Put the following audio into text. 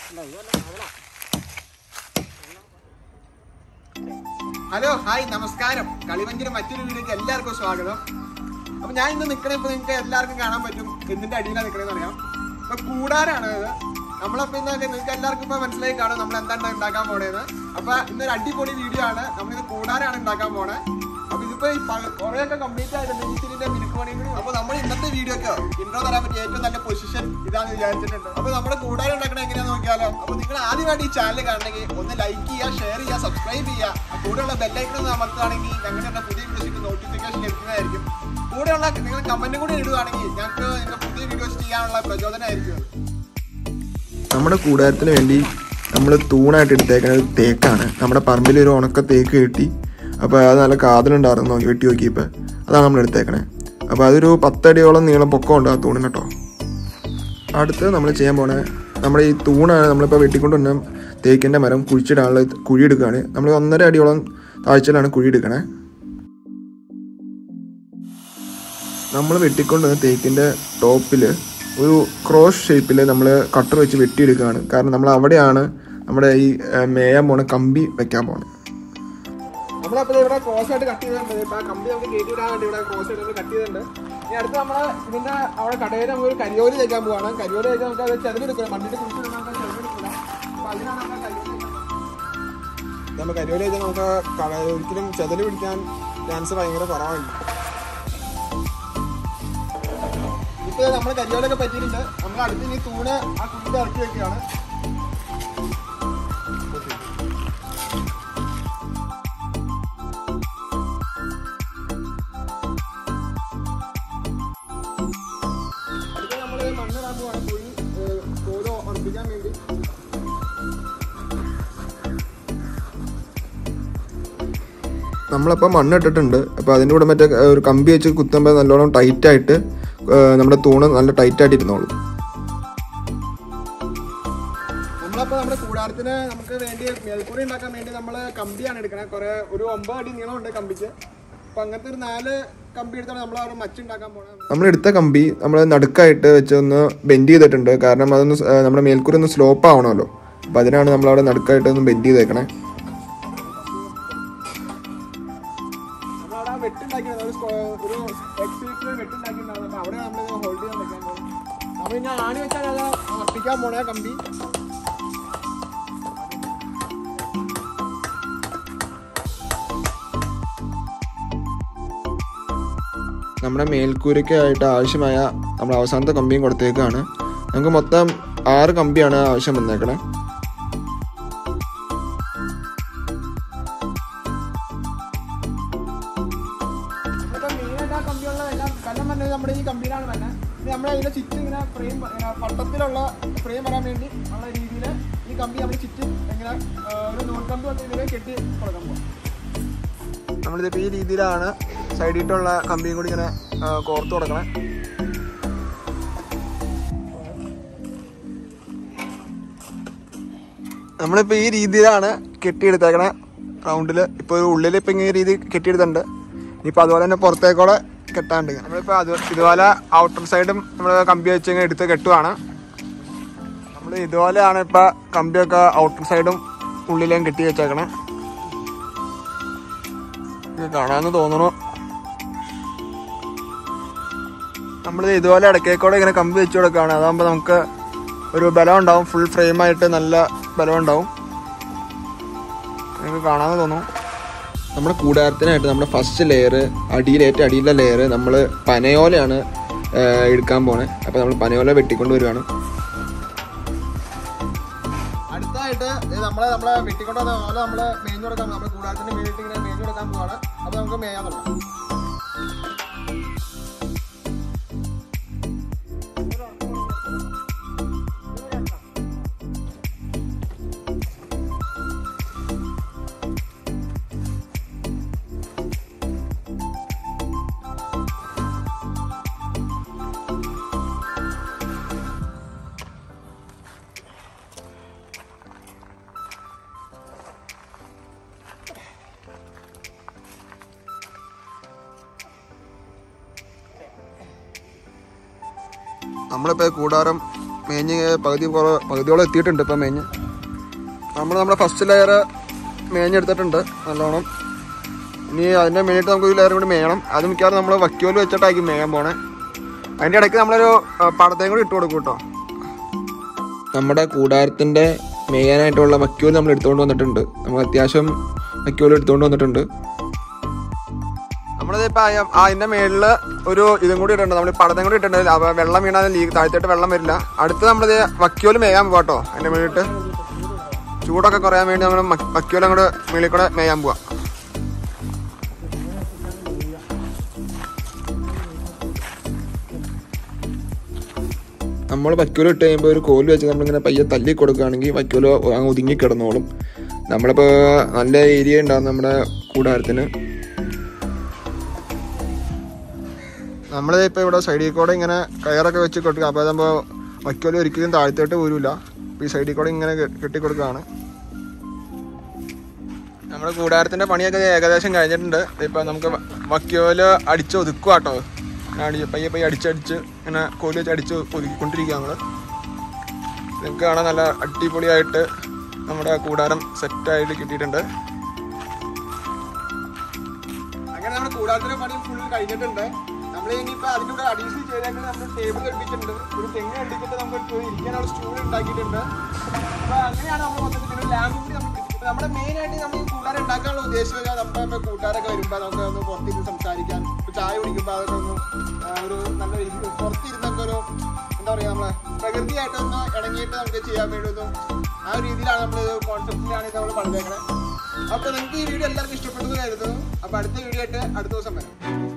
Hello hi നമസ്കാരം കളിമഞ്ചിന്റെ മറ്റൊരു വീഡിയോക്ക് എല്ലാവർക്കും സ്വാഗതം അപ്പൊ ഞാൻ ഇന്ന് നിക്കണ ഇപ്പൊ നിങ്ങൾക്ക് എല്ലാവർക്കും കാണാൻ പറ്റും എന്തിന്റെ അടിയിലാണ് നിക്കണെന്ന് അറിയാം ഇപ്പൊ കൂടാരാണ് ഇത് നമ്മളപ്പോ ഇന്ന് നിങ്ങൾക്ക് എല്ലാവർക്കും ഇപ്പൊ മനസ്സിലായി കാണും നമ്മൾ എന്താണ് ഉണ്ടാക്കാൻ പോണേന്ന് അപ്പൊ ഇന്നൊരു അടിപൊളി വീഡിയോ ആണ് നമ്മളിത് കൂടാരാണ് ഉണ്ടാക്കാൻ പോണേ അപ്പൊ ഇതിപ്പോ കുറെ ഒക്കെ കംപ്ലീറ്റ് ആയിട്ടുണ്ട് ഇതിന്റെ മിനുക്ക് പണിയും കൂടി അപ്പൊ നമ്മൾ ഇന്നത്തെ വീഡിയോക്ക് ഇൻട്രോ തരാൻ പറ്റിയ ഏറ്റവും നല്ല പൊസിഷൻ ഇതാന്ന് വിചാരിച്ചിട്ടുണ്ട് അപ്പൊ നമ്മുടെ കൂടാരം ഉണ്ടാക്കണ എങ്ങനെയാന്ന് നോക്കിയാലോ അപ്പൊ നിങ്ങൾ ആദ്യമായിട്ട് ഈ ചാനൽ കാണണമെങ്കിൽ ഒന്ന് ലൈക്ക് ചെയ്യുക ഷെയർ ചെയ്യുക സബ്സ്ക്രൈബ് ചെയ്യുക കൂടെയുള്ള ബെല്ലൈക്കൺ ഒന്ന് അമർത്തുകയാണെങ്കിൽ ഞങ്ങളുടെ പുതിയ വീഡിയോസിന്റെ നോട്ടിഫിക്കേഷൻ ലഭിക്കുന്നതായിരിക്കും കൂടെയുള്ള നിങ്ങൾ കമന്റ് കൂടി ഇടുകയാണെങ്കിൽ ഞങ്ങൾക്ക് നിങ്ങളുടെ പുതിയ വീഡിയോസ് ചെയ്യാനുള്ള പ്രചോദനമായിരിക്കും അത്. നമ്മുടെ കൂടാരത്തിന് വേണ്ടി നമ്മൾ തൂണായിട്ട് എടുത്തേക്കുന്നത് തേക്കാണ് നമ്മുടെ പറമ്പിൽ ഒരു ഉണക്ക തേക്ക് കെട്ടി അപ്പോൾ അത് നല്ല കാതലുണ്ടായിരുന്നു നോക്കി വെട്ടി നോക്കിയപ്പോൾ അതാണ് നമ്മൾ എടുത്തേക്കണേ അപ്പോൾ അതൊരു പത്തടിയോളം നീളം പൊക്കം ഉണ്ട് ആ തൂണിന് കേട്ടോ അടുത്ത് നമ്മൾ ചെയ്യാൻ പോണേ നമ്മുടെ ഈ തൂണാണ് നമ്മളിപ്പോൾ വെട്ടിക്കൊണ്ട് വന്ന തേക്കിൻ്റെ മരം കുഴിച്ചിടാനുള്ള കുഴി എടുക്കുകയാണ് നമ്മൾ ഒന്നര അടിയോളം താഴ്ചയിലാണ് കുഴി എടുക്കണേ നമ്മൾ വെട്ടിക്കൊണ്ട് വന്ന തേക്കിൻ്റെ ടോപ്പിൽ ഒരു ക്രോസ് ഷേപ്പിൽ നമ്മൾ കട്ടർ വെച്ച് വെട്ടിയെടുക്കുകയാണ് കാരണം നമ്മൾ അവിടെയാണ് നമ്മുടെ ഈ ഏഹ്, മേയാൻ പോണ കമ്പി വെക്കാൻ പോണത് നമ്മളപ്പോ ഇവിടെ ക്രോസ് ആയിട്ട് കട്ട് ചെയ്തിട്ടുണ്ട് ഇപ്പൊ ആ കമ്പി നമുക്ക് കയറ്റി വിടാൻ വേണ്ടി ഇവിടെ ക്രോസ് ആയിട്ട് നമ്മൾ കട്ട് ചെയ്തിട്ടുണ്ട് ഇനി അടുത്ത് നമ്മള് ഇതിന്റെ അവിടെ കടയിൽ നമുക്ക് ഒരു കരിയോല് തേക്കാൻ പോവാണ് കരിയോല് തേക്കാൻ നമുക്ക് അത് ചെറുതെടുക്കില്ല മണ്ണിന്റെ കുറിച്ച് ചെറുതെടുക്കില്ല അപ്പൊ അതിനാണ് നമ്മൾ കരിയോല് തേക്കുന്നത്. നമ്മൾ കരിയോല് തേച്ചാൽ നമുക്ക് കള- ഒരിക്കലും ചെതല് പിടിക്കാൻ ചാൻസ് ഭയങ്കര കുറവാണ് ഇപ്പൊ നമ്മൾ കരിയോലൊക്കെ പറ്റിയിട്ടുണ്ട് നമ്മൾ അടുത്ത് ഇനി തൂണ് ആ കുട്ടിയിൽ ഇറക്കി വെക്കുകയാണ് അടുത്ത നമ്മൾ മണ്ണിടാൻ പോവാണ് കുഴി ഏഹ്, കോല് ഉറപ്പിക്കാൻ വേണ്ടി നമ്മളപ്പോൾ മണ്ണിട്ടിട്ടുണ്ട് അപ്പോൾ അതിൻ്റെ കൂടെ മറ്റേ ഏഹ്, ഒരു കമ്പി വെച്ച് കുത്തുമ്പോൾ നല്ലോണം ടൈറ്റായിട്ട് നമ്മുടെ തൂണ് നല്ല ടൈറ്റായിട്ട് ഇരുന്നോളും നമ്മളപ്പോ നമ്മുടെ കൂടാരത്തിന് നമുക്ക് വേണ്ടി മേൽക്കൂടി ഉണ്ടാക്കാൻ വേണ്ടി നമ്മൾ കമ്പിയാണ് എടുക്കണത് കുറെ ഒരു ഒമ്പത് അടി നീളമുണ്ട് കമ്പിക്ക് അപ്പൊ അങ്ങനത്തെ ഒരു നാല് കമ്പി എടുത്താണ് നമ്മൾ അവിടെ മച്ചുണ്ടാക്കാൻ പോണത് നമ്മൾ എടുത്ത കമ്പി നമ്മൾ നടുക്കായിട്ട് വെച്ച് ഒന്ന് ബെൻഡ് ചെയ്തിട്ടുണ്ട് കാരണം അതൊന്ന് സ്- ഏഹ്, നമ്മുടെ മേൽക്കൂര ഒന്ന് സ്ലോപ്പ് ആവണമല്ലോ അപ്പോൾ അതിനാണ് നമ്മളവിടെ നടുക്കായിട്ട് ഒന്ന് ബെൻഡ് ചെയ്തേക്കണേ നമ്മളവിടെ വെട്ടുണ്ടാക്കി ഒരു സ്ക്വ- ഒരു എക്സ് വെട്ടുണ്ടാക്കിയിട്ടുണ്ടായിരുന്നു അപ്പൊ അവിടെ നമ്മൾ ഹോൾഡ് ചെയ്യാൻ വെക്കാൻ പോകും നമ്മൾ ഇനി ആണി വെച്ചാൽ അത് അർപ്പിക്കാൻ പോണേ കമ്പി നമ്മുടെ മേൽക്കൂരയ്ക്കായിട്ട് ആവശ്യമായ നമ്മൾ അവസാനത്തെ കമ്പിയും കൊടുത്തേക്കാണ് നമുക്ക് മൊത്തം ആറ് കമ്പിയാണ് ആവശ്യം വന്നേക്കണേ ഇപ്പൊ മെയിനായിട്ട് ആ കമ്പിയുള്ള എല്ലാം കല്ലം വന്നത് നമ്മുടെ ഈ കമ്പിയിലാണ് തന്നെ ഇനി നമ്മുടെ അതിന്റെ ചുറ്റും ഇങ്ങനെ ഫ്രെയിം പട്ടത്തിലുള്ള ഫ്രെയിം വരാൻ വേണ്ടി ഉള്ള രീതിയിൽ ഈ കമ്പി നമ്മൾ ചുറ്റും ഇങ്ങനെ ആ, ഒരു നൂൽ കമ്പി വന്ന് ഇതിനെ കെട്ടി കൊടുക്കാൻ പോകും നമ്മളിതിപ്പോൾ ഈ രീതിയിലാണ് സൈഡിട്ടുള്ള കമ്പിയും കൂടി ഇങ്ങനെ ആ, കോർത്ത് കൊടുക്കണേ നമ്മളിപ്പോൾ ഈ രീതിയിലാണ് കെട്ടിയെടുത്തേക്കണേ റൗണ്ടിൽ ഇപ്പോൾ ഒരു ഉള്ളിൽ ഇപ്പം ഇങ്ങനെ രീതി കെട്ടിയെടുത്തിട്ടുണ്ട് ഇനിയിപ്പോൾ അതുപോലെ തന്നെ പുറത്തേക്കൂടെ കെട്ടാണ്ട് നമ്മളിപ്പോൾ അത് ഇതുപോലെ ഔട്ടർ സൈഡും നമ്മൾ കമ്പി വെച്ച് ഇങ്ങനെ എടുത്ത് കെട്ടുവാണ് നമ്മൾ ഇതുപോലെയാണ് ഇപ്പോൾ കമ്പിയൊക്കെ ഔട്ടർ സൈഡും ഉള്ളിലേയും കെട്ടി വെച്ചേക്കണേ ഇത് കാണാന്ന് തോന്നണു നമ്മൾ ഇതുപോലെ ഇടക്കേക്കൂടെ ഇങ്ങനെ കമ്പി വെച്ച് കൊടുക്കുകയാണ് അതാകുമ്പോൾ നമുക്ക് ഒരു ബലം ഉണ്ടാവും ഫുൾ ഫ്രെയിം ആയിട്ട് നല്ല ബലം ഉണ്ടാവും നിങ്ങൾക്ക് കാണാന്ന് തോന്നുന്നു നമ്മുടെ കൂടാരത്തിനായിട്ട് നമ്മുടെ ഫസ്റ്റ് ലെയർ അടിയിൽ ഏറ്റവും അടിയിലെ ലെയർ നമ്മൾ പനയോലയാണ് ആ, എടുക്കാൻ പോണേ അപ്പോൾ നമ്മൾ പനയോല വെട്ടിക്കൊണ്ട് വരുവാണ് അടുത്തായിട്ട് ഇത് നമ്മളെ നമ്മളെ വെട്ടിക്കൊണ്ട് വന്ന പോലെ നമ്മള് മേഞ്ഞു കൊടുക്കാൻ നമ്മുടെ കൂടാരത്തിന്റെ മേലിട്ട് ഇങ്ങനെ മേഞ്ഞു കൊടുക്കാൻ പോവാണ് അപ്പൊ നമുക്ക് മേയാൻ തുടങ്ങാം നമ്മളിപ്പോൾ കൂടാരം മേഞ്ഞ് പകുതി കുറ പകുതിയോളം എത്തിയിട്ടുണ്ട് ഇപ്പം മേഞ്ഞ് നമ്മൾ നമ്മുടെ ഫസ്റ്റ് ലെയർ മേഞ്ഞെടുത്തിട്ടുണ്ട് നല്ലോണം ഇനി അതിൻ്റെ മേഞ്ഞിട്ട് നമുക്ക് ഒരു ലെയർ കൂടി മേയണം അത് മിക്കവാറും നമ്മൾ വക്യോല് വെച്ചിട്ടായിരിക്കും മേയാൻ പോണേ അതിൻ്റെ ഇടയ്ക്ക് നമ്മളൊരു ആ, പടത്തേം കൂടി ഇട്ട് കൊടുക്കും കേട്ടോ നമ്മുടെ കൂടാരത്തിൻ്റെ മേയാനായിട്ടുള്ള വക്യോല് നമ്മൾ എടുത്തുകൊണ്ട് വന്നിട്ടുണ്ട് നമ്മൾ അത്യാവശ്യം വക്യോല് എടുത്തുകൊണ്ട് വന്നിട്ടുണ്ട് നമ്മളിത് ഇപ്പം അതിൻ്റെ മേളിൽ ഒരു ഇതും കൂടി ഇട്ടുണ്ട് നമ്മൾ പടത്തേം കൂടി ഇട്ടിട്ടുണ്ട് അപ്പോൾ വെള്ളം വീണാൽ ലീ താഴ്ത്തിയിട്ട് വെള്ളം വരില്ല അടുത്ത് നമ്മളിത് വക്യോല് മേയാൻ പോകാം കേട്ടോ അതിൻ്റെ മേളിട്ട് ചൂടൊക്കെ കുറയാൻ വേണ്ടി നമ്മൾ വക്യോല് അങ്ങോട്ട് മേളിൽ കൂടെ മേയാൻ പോവാം നമ്മൾ വൈക്കോല് ഇട്ട് കഴിയുമ്പോൾ ഒരു കോല് വെച്ച് നമ്മളിങ്ങനെ പയ്യെ തല്ലി കൊടുക്കുകയാണെങ്കിൽ വൈക്കോല് അങ്ങ് ഒതുങ്ങി കിടന്നോളും നമ്മളിപ്പോൾ നല്ല ഏരിയ ഉണ്ടാവും നമ്മുടെ കൂടാരത്തിന് നമ്മളിപ്പോൾ ഇവിടെ സൈഡിൽ കൂടെ ഇങ്ങനെ കയറൊക്കെ വെച്ച് കൊടുക്കുക അപ്പോൾ അതാകുമ്പോൾ വൈക്കോല് ഒരിക്കലും താഴ്ത്തിയിട്ട് പോരില്ല അപ്പോൾ ഈ സൈഡിൽ കൂടെ ഇങ്ങനെ കെ- കെട്ടി കൊടുക്കുകയാണ് നമ്മുടെ കൂടാരത്തിൻ്റെ പണിയൊക്കെ ഏകദേശം കഴിഞ്ഞിട്ടുണ്ട് ഇപ്പോൾ നമുക്ക് വ- വൈക്കോല് അടിച്ച് ഒതുക്കുക കേട്ടോ അടി പയ്യെ പയ്യെ അടിച്ചടിച്ച് ഇങ്ങനെ കോല് വെച്ച് അടിച്ച് ഒതുക്കിക്കൊണ്ടിരിക്കുക നമ്മൾ നിങ്ങൾക്ക് കാണാൻ നല്ല അടിപൊളിയായിട്ട് നമ്മുടെ കൂടാരം സെറ്റായിട്ട് കിട്ടിയിട്ടുണ്ട് അങ്ങനെ നമ്മുടെ കൂടാരത്തിന്റെ പണി ഫുൾ കഴിഞ്ഞിട്ടുണ്ട് നമ്മൾ ഇനിയിപ്പോ അതിന്റെ കൂടെ അഡീഷണൽ ചെയ്തേക്കുന്നത് നമ്മൾ ടേബിൾ ഘടിപ്പിച്ചിട്ടുണ്ട് ഒരു തെങ്ങ് കണ്ടിട്ട് നമുക്ക് ഒരു ഇരിക്കാനുള്ള സ്റ്റൂൾ ഉണ്ടാക്കിയിട്ടുണ്ട് അപ്പൊ അങ്ങനെയാണ് നമ്മൾ മൊത്തത്തിൽ ഒരു ലാമ്പ് കൂടി നമ്മൾ പിടിച്ചിട്ടുണ്ട്. നമ്മുടെ മെയിൻ ആയിട്ട് നമ്മൾ ഈ കൂട്ടാരം ഉണ്ടാക്കാനുള്ള ഉദ്ദേശം വെച്ചാൽ നമ്മുടെ ഇപ്പൊ കൂട്ടുകാരൊക്കെ വരുമ്പോൾ നമുക്ക് ഒന്ന് പുറത്തിരുന്ന് സംസാരിക്കാൻ ഇപ്പൊ ചായ കുടിക്കുമ്പോൾ അതൊക്കെ ഒന്ന് ആ, ഒരു നല്ല രീതി പുറത്തിരുന്നൊക്കെ ഒരു എന്താ പറയാ നമ്മളെ പ്രകൃതിയായിട്ട് ഒന്ന് ഇണങ്ങിയിട്ട് നമുക്ക് ചെയ്യാൻ വേണ്ടി ഒന്ന് ആ ഒരു രീതിയിലാണ് നമ്മൾ കോൺസെപ്റ്റിലാണ് ഇത് നമ്മൾ പണിതേക്കണേ അപ്പൊ നിങ്ങൾക്ക് ഈ വീഡിയോ എല്ലാവർക്കും ഇഷ്ടപ്പെട്ടെന്ന് കരുതുന്നു അപ്പൊ അടുത്ത വീഡിയോ ആയിട്ട് അടുത്ത ദിവസം വരാം